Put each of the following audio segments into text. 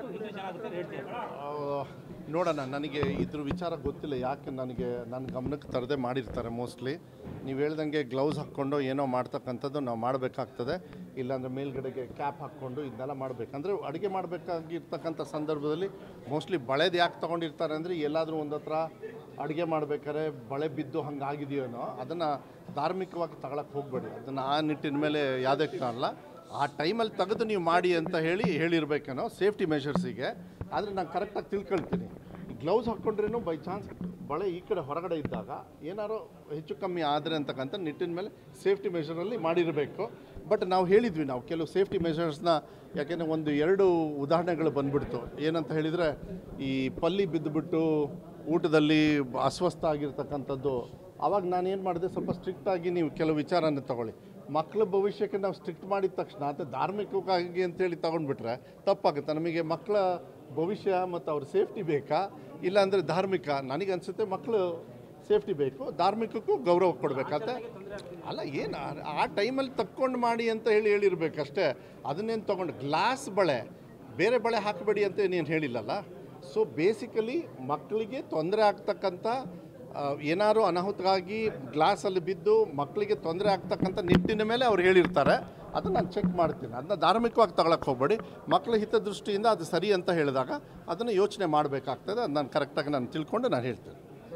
ಇನ್ನೂ ಚೆನ್ನಾಗುತ್ತೆ ಅಂತ ಹೇಳ್ತೀರಾ ಆ, ನೋಡೋಣ ನನಗೆ ಇದ್ರ ವಿಚಾರ ಗೊತ್ತಿಲ್ಲ ಯಾಕೆ ನನಗೆ ನನ್ನ ಗಮನಕ್ಕೆ ತರದೆ ಮಾಡಿರ್ತಾರೆ ಮೋಸ್ಟ್ಲಿ ನೀವು ಹೇಳ್ದಂಗೆ ಗ್ಲೌಸ್ ಹಾಕ್ಕೊಂಡು ಏನೋ ಮಾಡ್ತಕ್ಕಂಥದ್ದು ನಾವು ಮಾಡಬೇಕಾಗ್ತದೆ ಇಲ್ಲಾಂದರೆ ಮೇಲ್ಗಡೆಗೆ ಕ್ಯಾಪ್ ಹಾಕ್ಕೊಂಡು ಇದನ್ನೆಲ್ಲ ಮಾಡಬೇಕಂದ್ರೆ ಅಡುಗೆ ಮಾಡಬೇಕಾಗಿರ್ತಕ್ಕಂಥ ಸಂದರ್ಭದಲ್ಲಿ ಮೋಸ್ಟ್ಲಿ ಬಳೆದು ಯಾಕೆ ತೊಗೊಂಡಿರ್ತಾರೆ ಅಂದರೆ ಎಲ್ಲಾದರೂ ಒಂದು ಹತ್ರ ಅಡುಗೆ ಮಾಡ್ಬೇಕಾದ್ರೆ ಬಳೆ ಬಿದ್ದು ಹಂಗೆ ಆಗಿದೆಯೋನೋ ಅದನ್ನು ಧಾರ್ಮಿಕವಾಗಿ ತಗೊಳಕ್ಕೆ ಹೋಗಬೇಡಿ ಅದನ್ನು ಆ ನಿಟ್ಟಿನ ಮೇಲೆ ಯಾವುದೇ ಕಾರಣ ಆ ಟೈಮಲ್ಲಿ ತೆಗೆದು ನೀವು ಮಾಡಿ ಅಂತ ಹೇಳಿ ಹೇಳಿರ್ಬೇಕೇನೋ ಸೇಫ್ಟಿ ಮೆಷರ್ಸಿಗೆ ಆದರೆ ನಾನು ಕರೆಕ್ಟಾಗಿ ತಿಳ್ಕೊಳ್ತೀನಿ ಗ್ಲೌಸ್ ಹಾಕ್ಕೊಂಡ್ರೇನು ಬೈ ಚಾನ್ಸ್ ಬಳೆ ಈ ಕಡೆ ಹೊರಗಡೆ ಇದ್ದಾಗ ಏನಾರೋ ಹೆಚ್ಚು ಕಮ್ಮಿ ಆದರೆ ಅಂತಕ್ಕಂಥ ನಿಟ್ಟಿನ ಮೇಲೆ ಸೇಫ್ಟಿ ಮೆಷರಲ್ಲಿ ಮಾಡಿರಬೇಕು ಬಟ್ ನಾವು ಹೇಳಿದ್ವಿ ನಾವು ಕೆಲವು ಸೇಫ್ಟಿ ಮೆಷರ್ಸ್ನ ಯಾಕೆಂದರೆ ಒಂದು ಎರಡು ಉದಾಹರಣೆಗಳು ಬಂದ್ಬಿಡ್ತು ಏನಂತ ಹೇಳಿದರೆ ಈ ಪಲ್ಲಿ ಬಿದ್ದುಬಿಟ್ಟು ಊಟದಲ್ಲಿ ಅಸ್ವಸ್ಥ ಆಗಿರ್ತಕ್ಕಂಥದ್ದು ಆವಾಗ ನಾನು ಏನು ಮಾಡಿದೆ ಸ್ವಲ್ಪ ಸ್ಟ್ರಿಕ್ಟಾಗಿ ನೀವು ಕೆಲವು ವಿಚಾರನ ತಗೊಳ್ಳಿ ಮಕ್ಕಳ ಭವಿಷ್ಯಕ್ಕೆ ನಾವು ಸ್ಟ್ರಿಕ್ಟ್ ಮಾಡಿದ ತಕ್ಷಣ ಅದು ಧಾರ್ಮಿಕವಾಗಿ ಅಂತೇಳಿ ತಗೊಂಡ್ಬಿಟ್ರೆ ತಪ್ಪಾಗುತ್ತೆ ನಮಗೆ ಮಕ್ಕಳ ಭವಿಷ್ಯ ಮತ್ತು ಅವ್ರ ಸೇಫ್ಟಿ ಬೇಕಾ ಇಲ್ಲಾಂದರೆ ಧಾರ್ಮಿಕ ನನಗೆ ಅನಿಸುತ್ತೆ ಮಕ್ಕಳು ಸೇಫ್ಟಿ ಬೇಕು ಧಾರ್ಮಿಕಕ್ಕೂ ಗೌರವ ಕೊಡಬೇಕಂತೆ ಅಲ್ಲ ಏನು ಆ- ಆ ಟೈಮಲ್ಲಿ ತಕ್ಕೊಂಡು ಮಾಡಿ ಅಂತ ಹೇಳಿ ಹೇಳಿರ್ಬೇಕಷ್ಟೇ ಅದನ್ನೇನು ತೊಗೊಂಡು ಗ್ಲಾಸ್ ಬಳೆ ಬೇರೆ ಬಳೆ ಹಾಕಬೇಡಿ ಅಂತ ನೀನು ಹೇಳಿಲ್ಲಲ್ಲ ಸೊ ಬೇಸಿಕಲಿ ಮಕ್ಕಳಿಗೆ ತೊಂದರೆ ಆಗ್ತಕ್ಕಂಥ ಆ, ಏನಾದ್ರು ಅನಾಹುತವಾಗಿ ಗ್ಲಾಸಲ್ಲಿ ಬಿದ್ದು ಮಕ್ಕಳಿಗೆ ತೊಂದರೆ ಆಗ್ತಕ್ಕಂಥ ನಿಟ್ಟಿನ ಮೇಲೆ ಅವ್ರು ಹೇಳಿರ್ತಾರೆ ಅದನ್ನು ನಾನು ಚೆಕ್ ಮಾಡ್ತೀನಿ ಅದನ್ನ ಧಾರ್ಮಿಕವಾಗಿ ತಗೊಳಕ್ಕೆ ಹೋಗಬೇಡಿ ಮಕ್ಕಳ ಹಿತದೃಷ್ಟಿಯಿಂದ ಅದು ಸರಿ ಅಂತ ಹೇಳಿದಾಗ ಅದನ್ನು ಯೋಚನೆ ಮಾಡಬೇಕಾಗ್ತದೆ ಅದು ನಾನು ಕರೆಕ್ಟಾಗಿ ನಾನು ತಿಳ್ಕೊಂಡು ನಾನು ಹೇಳ್ತೀನಿ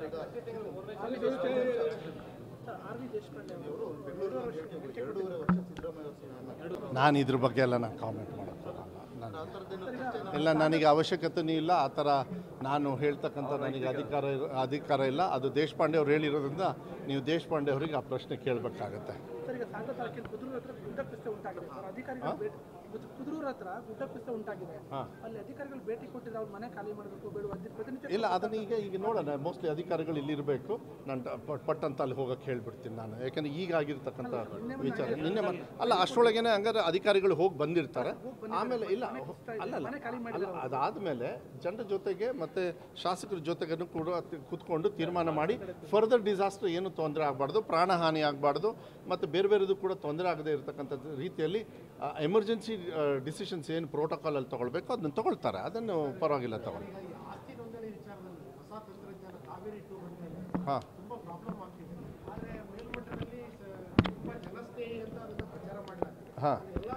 ನಾನು ಇದ್ರ ಬಗ್ಗೆ ಎಲ್ಲ ನಾನು ಕಾಮೆಂಟ್ ಮಾಡೋಕ್ಕಾಗಲ್ಲ ನಾನು ಇಲ್ಲ ನನಗೆ ಅವಶ್ಯಕತೆನೂ ಇಲ್ಲ ಆ ಥರ ನಾನು ಹೇಳ್ತಕ್ಕಂಥ ನನಗೆ ಅಧಿಕಾರ ಇರ- ಅಧಿಕಾರ ಇಲ್ಲ ಅದು ದೇಶಪಾಂಡೆ ಅವ್ರು ಹೇಳಿರೋದ್ರಿಂದ ನೀವು ದೇಶಪಾಂಡೆ ಅವರಿಗೆ ಆ ಪ್ರಶ್ನೆ ಕೇಳಬೇಕಾಗತ್ತೆ ಸರ್ ಈಗ ಸಾಗರ ತಾಲೂಕಿನ ಕುದುರೂರು ಹತ್ರ ಗುಡ್ಡ ಪಿಸ್ತೆ ಉಂಟಾಗಿದೆ ಸರ್ ಅಧಿಕಾರಿಗಳು ಭೇಟಿ ಕುದ್- ಕುದುರೂರು ಹತ್ರ ಗುಡ್ಡ ಪಿಸ್ತೆ ಉಂಟಾಗಿದೆ ಹಾಂ ಅಲ್ಲಿ ಅಧಿಕಾರಿಗಳು ಭೇಟಿ ಕೊಟ್ಟಿದ್ರೆ ಅವ್ರ ಮನೆ ಖಾಲಿ ಮಾಡಬೇಕು ಬೇಡ ಪ್ರತಿನಿತ್ಯ ಇಲ್ಲ ಅದನ್ನ ಈಗ ಈಗ ನೋಡೋಣ ಮೋಸ್ಟ್ಲಿ ಅಧಿಕಾರಿಗಳು ಇಲ್ಲಿರಬೇಕು ನಾನು ಟ- ಪಟ್- ಪಟ್ ಅಂತ ಅಲ್ಲಿ ಹೋಗಕ್ಕೆ ಹೇಳ್ಬಿಡ್ತೀನಿ ನಾನು ಯಾಕಂದ್ರೆ ಈಗ ಆಗಿರ್ತಕ್ಕಂಥ ವಿಚಾರ ನಿನ್ನೆ ಮ- ಅಲ್ಲ ಅಷ್ಟರೊಳಗೇನೆ ಹಂಗಾರೆ ಅಧಿಕಾರಿಗಳು ಹೋಗಿ ಬಂದಿರ್ತಾರೆ ಆಮೇಲೆ ಇಲ್ಲ ಅಲ್ಲ ಅಲ್ಲ ಅಲ್ಲ ಅದಾದಮೇಲೆ ಜನರ ಜೊತೆಗೆ ಮತ್ತು ಶಾಸಕರ ಜೊತೆಗೂ ಕೂಡ ತಿ- ಕೂತ್ಕೊಂಡು ತೀರ್ಮಾನ ಮಾಡಿ ಫರ್ದರ್ ಡಿಸಾಸ್ಟರ್ ಏನು ತೊಂದರೆ ಆಗಬಾರ್ದು ಪ್ರಾಣಹಾನಿ ಆಗಬಾರ್ದು ಮತ್ತು ಬೇರೆ ಬೇರೆದು ಕೂಡ ತೊಂದರೆ ಆಗದೆ ಇರತಕ್ಕಂಥ ರೀತಿಯಲ್ಲಿ ಎಮರ್ಜೆನ್ಸಿ ಡಿಸಿಷನ್ಸ್ ಏನು ಪ್ರೋಟೋಕಾಲಲ್ಲಿ ತೊಗೊಳ್ಬೇಕು ಅದನ್ನು ತೊಗೊಳ್ತಾರೆ ಅದನ್ನು ಪರವಾಗಿಲ್ಲ ತಗೊಳ್ಳಿ ಹಾಂ ಹಾಂ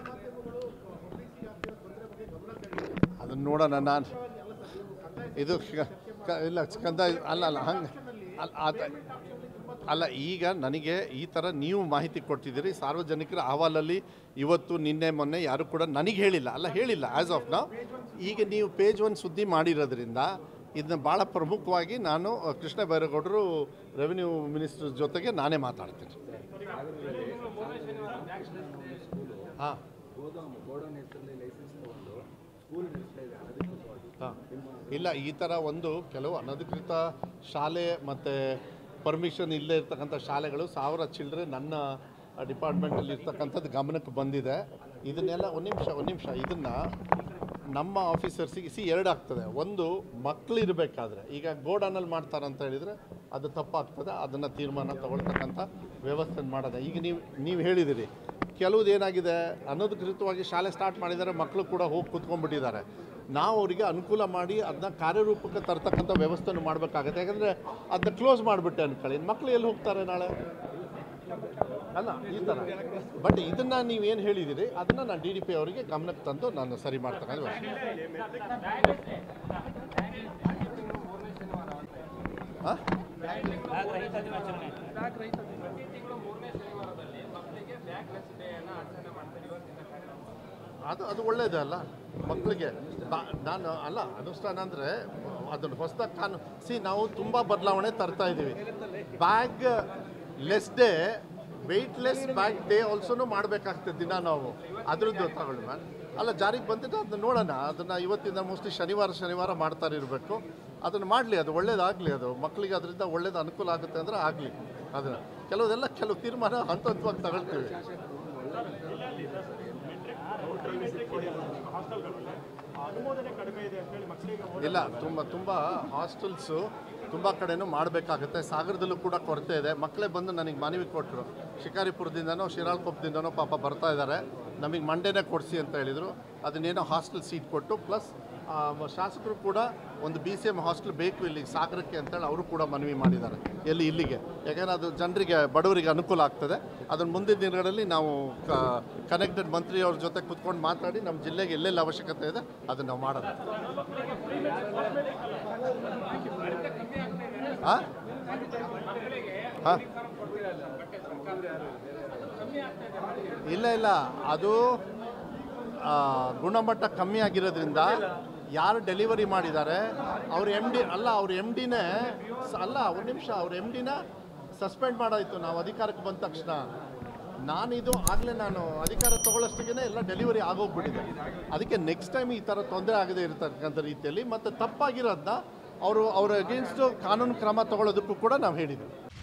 ಅದನ್ನು ನೋಡೋಣ ನಾನು ಇದು ಕ- ಕ- ಇಲ್ಲ ಕಂದ ಅಲ್ಲ ಅಲ್ಲ ಹಂಗೆ ಅಲ್ಲ ಆತ- ಅಲ್ಲ ಈಗ ನನಗೆ ಈ ಥರ ನೀವು ಮಾಹಿತಿ ಕೊಡ್ತಿದ್ದೀರಿ ಸಾರ್ವಜನಿಕರ ಅಹವಾಲಲ್ಲಿ ಇವತ್ತು ನಿನ್ನೆ ಮೊನ್ನೆ ಯಾರು ಕೂಡ ನನಗೆ ಹೇಳಿಲ್ಲ ಅಲ್ಲ ಹೇಳಿಲ್ಲ ಆ್ಯಸ್ ಆಫ್ ನಾವು ಈಗ ನೀವು ಪೇಜ್ ಒನ್ ಸುದ್ದಿ ಮಾಡಿರೋದ್ರಿಂದ ಇದನ್ನ ಭಾಳ ಪ್ರಮುಖವಾಗಿ ನಾನು ಅ, ಕೃಷ್ಣ ಬೈರೇಗೌಡರು ರೆವಿನ್ಯೂ ಮಿನಿಸ್ಟರ್ ಜೊತೆಗೆ ನಾನೇ ಮಾತಾಡ್ತೀನಿ ಹಾಂ ಹಾಂ ಇಲ್ಲ ಈ ಥರ ಒಂದು ಕೆಲವು ಅನಧಿಕೃತ ಶಾಲೆ ಮತ್ತು ಪರ್ಮಿಷನ್ ಇಲ್ಲದೆ ಇರ್ತಕ್ಕಂಥ ಶಾಲೆಗಳು ಸಾವಿರ ಚಿಲ್ಲರೆ ನನ್ನ ಡಿಪಾರ್ಟ್ಮೆಂಟಲ್ಲಿ ಇರ್ತಕ್ಕಂಥದ್ದು ಗಮನಕ್ಕೆ ಬಂದಿದೆ ಇದನ್ನೆಲ್ಲ ಒಂದು ನಿಮಿಷ ಒಂದು ನಿಮಿಷ ಇದನ್ನು ನಮ್ಮ ಆಫೀಸರ್ಸಿಗೆ ಸಿ ಎರಡು ಆಗ್ತದೆ ಒಂದು ಮಕ್ಕಳು ಇರಬೇಕಾದ್ರೆ ಈಗ ಗೋಡಾನಲ್ಲಿ ಮಾಡ್ತಾರಂತ ಹೇಳಿದರೆ ಅದು ತಪ್ಪಾಗ್ತದೆ ಅದನ್ನು ತೀರ್ಮಾನ ತಗೊಳ್ತಕ್ಕಂಥ ವ್ಯವಸ್ಥೆ ಮಾಡೋದು ಈಗ ನೀವು ನೀವು ಹೇಳಿದಿರಿ ಕೆಲವ್ದು ಏನಾಗಿದೆ ಅನಧಿಕೃತವಾಗಿ ಶಾಲೆ ಸ್ಟಾರ್ಟ್ ಮಾಡಿದ್ದಾರೆ ಮಕ್ಕಳು ಕೂಡ ಹೋಗಿ ಕೂತ್ಕೊಂಡ್ಬಿಟ್ಟಿದ್ದಾರೆ ನಾವು ಅವರಿಗೆ ಅನುಕೂಲ ಮಾಡಿ ಅದನ್ನ ಕಾರ್ಯರೂಪಕ್ಕೆ ತರ್ತಕ್ಕಂಥ ವ್ಯವಸ್ಥೆಯನ್ನು ಮಾಡಬೇಕಾಗತ್ತೆ ಯಾಕಂದರೆ ಅದನ್ನ ಕ್ಲೋಸ್ ಮಾಡಿಬಿಟ್ಟೆ ಅನ್ಕೊಳ್ಳಿ ಮಕ್ಕಳು ಎಲ್ಲಿ ಹೋಗ್ತಾರೆ ನಾಳೆ ಅಲ್ಲ ಈ ಥರ ಬಟ್ ಇದನ್ನು ನೀವೇನು ಹೇಳಿದ್ದೀರಿ ಅದನ್ನು ನಾನು ಡಿ ಡಿ ಪಿ ಅವರಿಗೆ ಗಮನಕ್ಕೆ ತಂದು ನಾನು ಸರಿ ಮಾಡ್ತಕ್ಕಂಥ ವ್ಯವಸ್ಥೆ ಹಾಂ ಬ್ಯಾಗ್ ರಹಿತ ದಿನಾಚರಣೆ ಬ್ಯಾಗ್ ರಹಿತ ಅದು ಅದು ಒಳ್ಳೇದೇ ಅಲ್ಲ ಮಕ್ಕಳಿಗೆ ಬಾ- ನಾನು ಅಲ್ಲ ಅನುಷ್ಠಾನ ಅಂದರೆ ಅದನ್ನು ಹೊಸದಾಗಿ ಕಾನು ಸಿ ನಾವು ತುಂಬ ಬದಲಾವಣೆ ತರ್ತಾ ಇದ್ದೀವಿ bag less day weightless bag day ಆಲ್ಸೋನು ಮಾಡಬೇಕಾಗ್ತದೆ ದಿನ ನಾವು ಅದ್ರದ್ದು ತಗೊಳ್ಳಿ ಮ್ಯಾಮ್ ಅಲ್ಲ ಜಾರಿಗೆ ಬಂದಿದ್ದು ಅದನ್ನ ನೋಡೋಣ ಅದನ್ನು ಇವತ್ತಿಂದ ಮೋಸ್ಟ್ಲಿ ಶನಿವಾರ ಶನಿವಾರ ಮಾಡ್ತಾರೆ ಇರಬೇಕು ಅದನ್ನು ಮಾಡಲಿ ಅದು ಒಳ್ಳೇದಾಗಲಿ ಅದು ಮಕ್ಕಳಿಗೆ ಅದರಿಂದ ಒಳ್ಳೇದು ಅನುಕೂಲ ಆಗುತ್ತೆ ಅಂದರೆ ಆಗಲಿ ಅದನ್ನು ಕೆಲವುದೆಲ್ಲ ಕೆಲವು ತೀರ್ಮಾನ ಹಂತ ಹಂತವಾಗಿ ತಗೊಳ್ತೀವಿ ಇಲ್ಲ ತುಂಬ ತುಂಬ ಹಾಸ್ಟೆಲ್ಸು ತುಂಬ ಕಡೆನೂ ಮಾಡಬೇಕಾಗುತ್ತೆ ಸಾಗರದಲ್ಲೂ ಕೂಡ ಕೊರತೆ ಇದೆ ಮಕ್ಕಳೇ ಬಂದು ನನಗೆ ಮನವಿ ಕೊಟ್ಟರು ಶಿಕಾರಿಪುರದಿಂದನೋ ಶಿರಾಳಕೊಪ್ಪದಿಂದನೋ ಪಾಪ ಬರ್ತಾ ಇದ್ದಾರೆ ನಮಗೆ ಮಂಡೇನೇ ಕೊಡಿಸಿ ಅಂತ ಹೇಳಿದರು ಅದನ್ನೇನೋ ಹಾಸ್ಟೆಲ್ ಸೀಟ್ ಕೊಟ್ಟು ಪ್ಲಸ್ ಶಾಸಕರು ಕೂಡ ಒಂದು ಬಿ ಸಿ ಎಮ್ ಹಾಸ್ಟೆಲ್ ಬೇಕು ಇಲ್ಲಿ ಸಾಗರಕ್ಕೆ ಅಂತೇಳಿ ಅವರು ಕೂಡ ಮನವಿ ಮಾಡಿದ್ದಾರೆ ಎಲ್ಲಿ ಇಲ್ಲಿಗೆ ಯಾಕಂದರೆ ಅದು ಜನರಿಗೆ ಬಡವರಿಗೆ ಅನುಕೂಲ ಆಗ್ತದೆ ಅದನ್ನು ಮುಂದಿನ ದಿನಗಳಲ್ಲಿ ನಾವು ಕನೆಕ್ಟೆಡ್ ಮಂತ್ರಿಯವ್ರ ಜೊತೆ ಕುತ್ಕೊಂಡು ಮಾತಾಡಿ ನಮ್ಮ ಜಿಲ್ಲೆಗೆ ಎಲ್ಲೆಲ್ಲಿ ಅವಶ್ಯಕತೆ ಇದೆ ಅದನ್ನು ನಾವು ಮಾಡೋಣ ಹಾಂ ಹಾಂ ಇಲ್ಲ ಇಲ್ಲ ಅದು ಆ, ಗುಣಮಟ್ಟ ಕಮ್ಮಿ ಆಗಿರೋದ್ರಿಂದ ಯಾರು ಡೆಲಿವರಿ ಮಾಡಿದ್ದಾರೆ ಅವ್ರ ಎಮ್ ಡಿ ಅಲ್ಲ ಅವ್ರ ಎಮ್ ಡಿನೇ ಅಲ್ಲ ಒಂದು ನಿಮಿಷ ಅವ್ರ ಎಮ್ ಡಿನ ಸಸ್ಪೆಂಡ್ ಮಾಡಾಯಿತು ನಾವು ಅಧಿಕಾರಕ್ಕೆ ಬಂದ ತಕ್ಷಣ ನಾನು ಇದು ಆಗಲೇ ನಾನು ಅಧಿಕಾರ ತಗೊಳ್ಳೋಷ್ಟಿಗೆ ಎಲ್ಲ ಡೆಲಿವರಿ ಆಗೋಗ್ಬಿಟ್ಟಿದೆ ಅದಕ್ಕೆ ನೆಕ್ಸ್ಟ್ ಟೈಮ್ ಈ ಥರ ತೊಂದರೆ ಆಗದೆ ಇರತಕ್ಕಂಥ ರೀತಿಯಲ್ಲಿ ಮತ್ತು ತಪ್ಪಾಗಿರೋದನ್ನ ಅವರು ಅವ್ರ ಅಗೇನ್ಸ್ಟು ಕಾನೂನು ಕ್ರಮ ತಗೊಳ್ಳೋದಕ್ಕೂ ಕೂಡ ನಾವು ಹೇಳಿದ್ವಿ